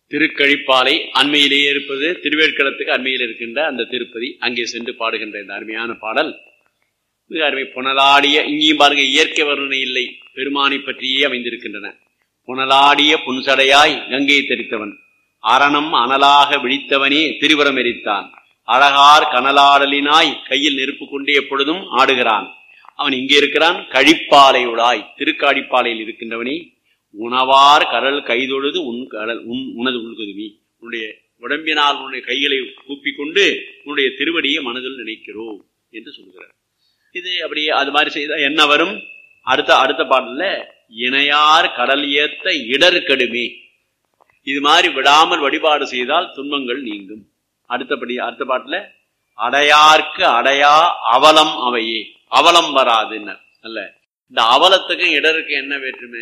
திருக்கழிப்பாலை அண்மையிலேயே இருப்பது திருவேற்களத்துக்கு அண்மையில் இருக்கின்ற அந்த திருப்பதி அங்கே சென்று பாடுகின்ற இந்த அருமையான பாடல் மிக அருமை புனலாடிய இங்கேயும் பாருங்க இயற்கை வர்ணனை இல்லை பெருமானை பற்றியே அமைந்திருக்கின்றன புனலாடிய புன்சடையாய் கங்கையை தெரித்தவன் அரணம் அனலாக விழித்தவனே திருவரம் எரித்தான் அழகார் கனலாடலினாய் கையில் நெருப்பு கொண்டு எப்பொழுதும் ஆடுகிறான் அவன் இங்கே இருக்கிறான் கழிப்பாலையுடாய் திருக்காடிப்பாலையில் இருக்கின்றவனே உணவார் கடல் கைதொழுது உன் கடல் உன் உனது உள்குதுமி உன்னுடைய உடம்பினால் உன்னுடைய கைகளை கூப்பிக் கொண்டு உன்னுடைய திருவடியை மனதில் நினைக்கிறோம் என்று சொல்கிறார் இது அப்படியே அது மாதிரி செய்தால் என்ன வரும் அடுத்த அடுத்த பாடல்ல இணையார் கடல் ஏத்த இடர் கடுமே இது மாதிரி விடாமல் வழிபாடு செய்தால் துன்பங்கள் நீங்கும் அடுத்தபடி அடுத்த பாட்டுல அடையார்க்கு அடையா அவலம் அவையே அவலம் வராதுன்னு அல்ல இந்த அவலத்துக்கும் இடருக்கு என்ன வேற்றுமை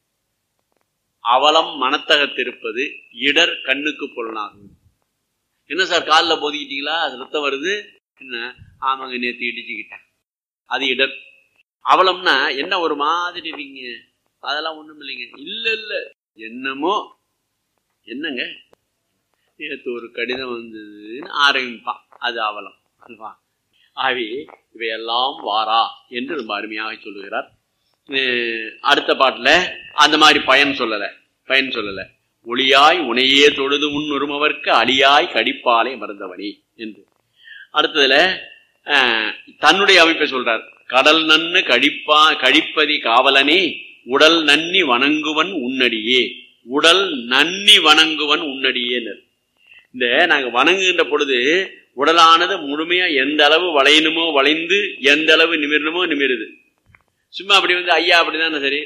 அவலம் மனத்தகத்திருப்பது இடர் கண்ணுக்கு புலனாகும் என்ன சார் காலில் போதிக்கிட்டீங்களா அது ரத்தம் வருது என்ன ஆமாங்க நேற்று இடிச்சுக்கிட்டேன் அது இடர் அவலம்னா என்ன ஒரு மாதிரி இருக்கீங்க அதெல்லாம் ஒண்ணும் இல்லைங்க இல்ல இல்ல என்னமோ என்னங்க நேற்று ஒரு கடிதம் வந்ததுன்னு ஆரம்பிப்பான் அது அவலம் அல்வா ஆகவே இவையெல்லாம் வாரா என்று ரொம்ப அருமையாக சொல்லுகிறார் அடுத்த பாட்டுல அந்த மாதிரி பயன் சொல்லல பயன் சொல்லல ஒளியாய் உனையே தொழுது உன் ஒருமவர்க்கு அழியாய் கடிப்பாலை மறந்தவனே என்று அடுத்ததுல தன்னுடைய அமைப்பை சொல்றார் கடல் நன்னு கழிப்பா கழிப்பதி காவலனே உடல் நன்னி வணங்குவன் உன்னடியே உடல் நன்னி வணங்குவன் உன்னடியேனர் இந்த நாங்க வணங்குகின்ற பொழுது உடலானது முழுமையா எந்த அளவு வளையணுமோ வளைந்து எந்த அளவு நிமிரணுமோ நிமிருது சும்மா அப்படி வந்து ஐயா அப்படிதானே சரி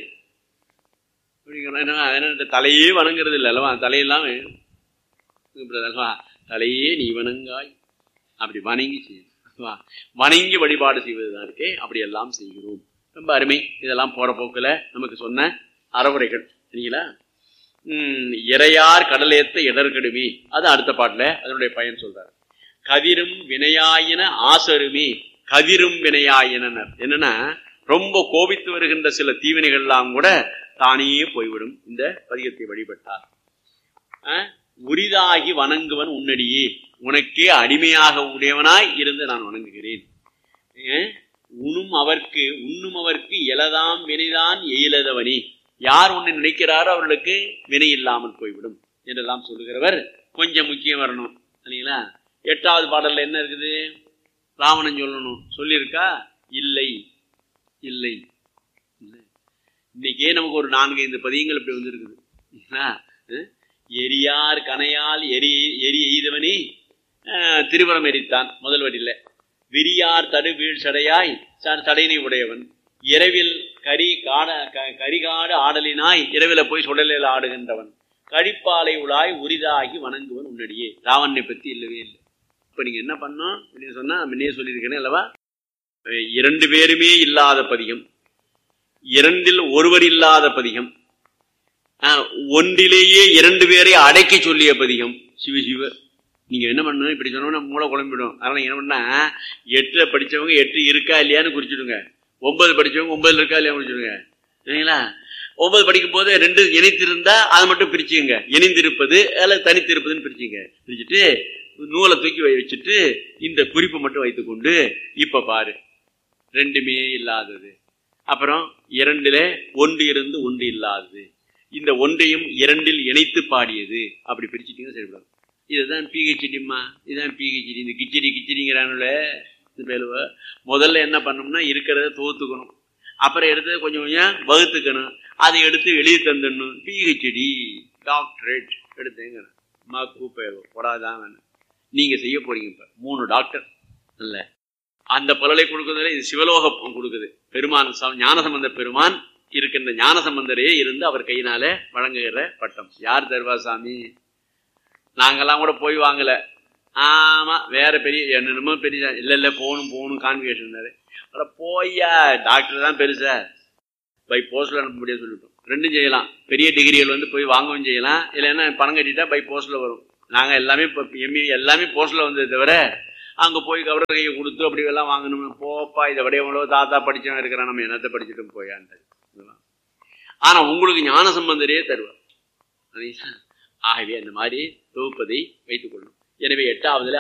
அப்படிங்கிற தலையே வணங்குறது இல்லை அல்லவா தலையெல்லாம் அல்லவா தலையே நீ வணங்காய் அப்படி வணங்கி செய்யணும் வணங்கி வழிபாடு செய்வதுதான் இருக்கே அப்படி எல்லாம் செய்கிறோம் ரொம்ப அருமை இதெல்லாம் போற போக்குல நமக்கு சொன்ன அறவுரைகள் சரிங்களா உம் இறையார் கடலேத்த இடர்கடுமி அது அடுத்த பாட்டுல அதனுடைய பயன் சொல்றாரு கதிரும் வினையாயின ஆசருமி கதிரும் வினையாயினர் என்னன்னா ரொம்ப கோபித்து வருகின்ற சில தீவினைகள்லாம் கூட தானே போய்விடும் இந்த பதிகத்தை வழிபட்டார் உரிதாகி வணங்குவன் உன்னடியே உனக்கே அடிமையாக உடையவனாய் இருந்து நான் வணங்குகிறேன் உண்ணும் அவர்க்கு உண்ணும் அவர்க்கு எலதாம் வினைதான் எயிலதவனி யார் உன்னை நினைக்கிறாரோ அவர்களுக்கு வினை இல்லாமல் போய்விடும் என்றெல்லாம் சொல்லுகிறவர் கொஞ்சம் முக்கியம் வரணும் சரிங்களா எட்டாவது பாடல்ல என்ன இருக்குது ராவணன் சொல்லணும் சொல்லியிருக்கா இல்லை இல்லை இன்னைக்கே நமக்கு ஒரு நான்கு ஐந்து பதியங்கள் இப்படி வந்திருக்குது எரியார் கனையால் எரி எரி எய்தவனே திருவரம் எரித்தான் முதல் வரியில விரியார் தடு வீழ் சடையாய் சடையினை உடையவன் இரவில் கரி காட கரிகாடு ஆடலினாய் இரவில போய் சுடலில் ஆடுகின்றவன் கழிப்பாலை உலாய் உரிதாகி வணங்குவன் உன்னடியே ராவணனை பத்தி இல்லவே இல்லை இப்ப நீங்க என்ன பண்ணோம் அப்படின்னு சொன்னா முன்னே சொல்லியிருக்கேனே அல்லவா இரண்டு பேருமே இல்லாத பதிகம் இரண்டில் ஒருவர் இல்லாத பதிகம் ஒன்றிலேயே இரண்டு பேரை அடக்கி சொல்லிய பதிகம் சிவ சிவ நீங்க என்ன பண்ணணும் இப்படி சொன்னோம்னா மூளை குழம்பிடும் அதனால என்ன பண்ணா எட்டுல படிச்சவங்க எட்டு இருக்கா இல்லையான்னு குறிச்சிடுங்க ஒன்பது படிச்சவங்க ஒன்பதுல இருக்கா இல்லையா குறிச்சிடுங்க சரிங்களா ஒன்பது படிக்கும் போது ரெண்டு இணைத்திருந்தா அதை மட்டும் பிரிச்சுங்க இணைந்திருப்பது அல்லது தனித்திருப்பதுன்னு பிரிச்சுங்க பிரிச்சுட்டு நூலை தூக்கி வச்சுட்டு இந்த குறிப்பை மட்டும் வைத்துக்கொண்டு இப்ப பாரு ரெண்டுமே இல்லாதது அப்புறம் இரண்டுல ஒன்று இருந்து ஒன்று இல்லாதது இந்த ஒன்றையும் இரண்டில் இணைத்து பாடியது அப்படி பிரிச்சுட்டீங்க சரிப்படும் இதுதான் பிஹெச்டிம்மா இதுதான் பிஹெச்டி இந்த கிச்சடி கிச்சடிங்கிறானுல இந்த பேலுவ முதல்ல என்ன பண்ணோம்னா இருக்கிறத தோத்துக்கணும் அப்புறம் எடுத்து கொஞ்சம் கொஞ்சம் வகுத்துக்கணும் அதை எடுத்து வெளியே தந்துடணும் பிஹெச்டி டாக்டரேட் எடுத்துங்க மக்கு பேரும் போடாதான் வேணும் நீங்க செய்ய போறீங்க இப்ப மூணு டாக்டர் இல்ல அந்த பலனை கொடுக்கறதுல இது சிவலோகம் கொடுக்குது பெருமான் ஞானசம்பந்த பெருமான் இருக்கின்ற ஞானசம்பந்தரே இருந்து அவர் கையினால வழங்குகிற பட்டம் யார் தருவா சாமி நாங்கெல்லாம் கூட போய் வாங்கல ஆமா வேற பெரிய என்னென்னமோ பெரிய இல்ல இல்ல போகணும் போகணும் கான்விகேஷன் அட போய்யா டாக்டர் தான் பெருசா பை போஸ்ட்ல அனுப்ப முடியாது சொல்லிட்டோம் ரெண்டும் செய்யலாம் பெரிய டிகிரிகள் வந்து போய் வாங்கவும் செய்யலாம் இல்லைன்னா பணம் கட்டிட்டா பை போஸ்ட்ல வரும் நாங்க எல்லாமே இப்போ எம்ஏ எல்லாமே போஸ்ட்ல வந்தது தவிர அங்க போய் கவர கையை கொடுத்து அப்படி எல்லாம் வாங்கணும் போப்பா இதை விட எவ்வளோ தாத்தா படிச்சவன் இருக்கிறான் நம்ம என்னத்தை படிச்சுட்டு போயான்ட்டு ஆனா உங்களுக்கு ஞான சம்பந்தரே தருவார் ஆகவே அந்த மாதிரி தொகுப்பதை வைத்துக் கொள்ளணும் எனவே எட்டாவதுல